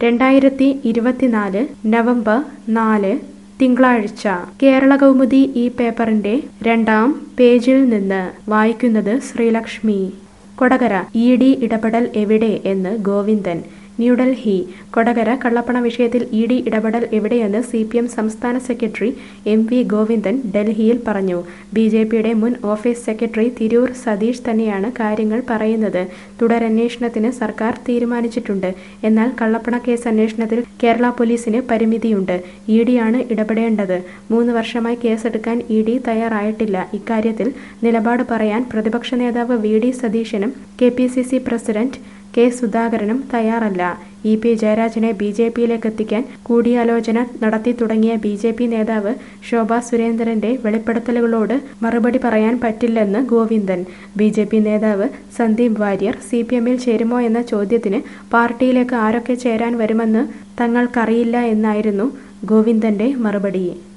രണ്ടായിരത്തി ഇരുപത്തിനാല് നവംബർ നാല് തിങ്കളാഴ്ച കേരള കൗമുദി ഈ പേപ്പറിന്റെ രണ്ടാം പേജിൽ നിന്ന് വായിക്കുന്നത് ശ്രീലക്ഷ്മി കൊടകര ഇ ഡി ഇടപെടൽ എവിടെ എന്ന് ഗോവിന്ദൻ ന്യൂഡൽഹി കൊടകര കള്ളപ്പണ വിഷയത്തിൽ ഇ ഡി ഇടപെടൽ എവിടെയെന്ന് സി പി എം സംസ്ഥാന സെക്രട്ടറി എം വി ഗോവിന്ദൻ ഡൽഹിയിൽ പറഞ്ഞു ബി ജെ പിയുടെ മുൻ ഓഫീസ് സെക്രട്ടറി തിരൂർ സതീഷ് തന്നെയാണ് കാര്യങ്ങൾ പറയുന്നത് തുടരന്വേഷണത്തിന് സർക്കാർ തീരുമാനിച്ചിട്ടുണ്ട് എന്നാൽ കള്ളപ്പണ കേസ് അന്വേഷണത്തിൽ കേരള പോലീസിന് പരിമിതിയുണ്ട് ഇ ഡിയാണ് ഇടപെടേണ്ടത് മൂന്ന് വർഷമായി കേസെടുക്കാൻ ഇ ഡി തയ്യാറായിട്ടില്ല ഇക്കാര്യത്തിൽ നിലപാട് പറയാൻ പ്രതിപക്ഷ നേതാവ് വി ഡി സതീശനും K P C C president K സുധാകരനും തയ്യാറല്ല ഇ പി ജയരാജനെ ബി ജെ പിയിലേക്ക് എത്തിക്കാൻ കൂടിയാലോചന നടത്തി തുടങ്ങിയ ബി ജെ പി നേതാവ് ശോഭാ സുരേന്ദ്രന്റെ വെളിപ്പെടുത്തലുകളോട് മറുപടി പറയാൻ പറ്റില്ലെന്ന് ഗോവിന്ദൻ ബി ജെ പി നേതാവ് സന്ദീപ് വാര്യർ സി പി എമ്മിൽ ചേരുമോ എന്ന ചോദ്യത്തിന് പാർട്ടിയിലേക്ക് ആരൊക്കെ ചേരാൻ വരുമെന്ന് തങ്ങൾക്കറിയില്ല എന്നായിരുന്നു ഗോവിന്ദന്റെ മറുപടി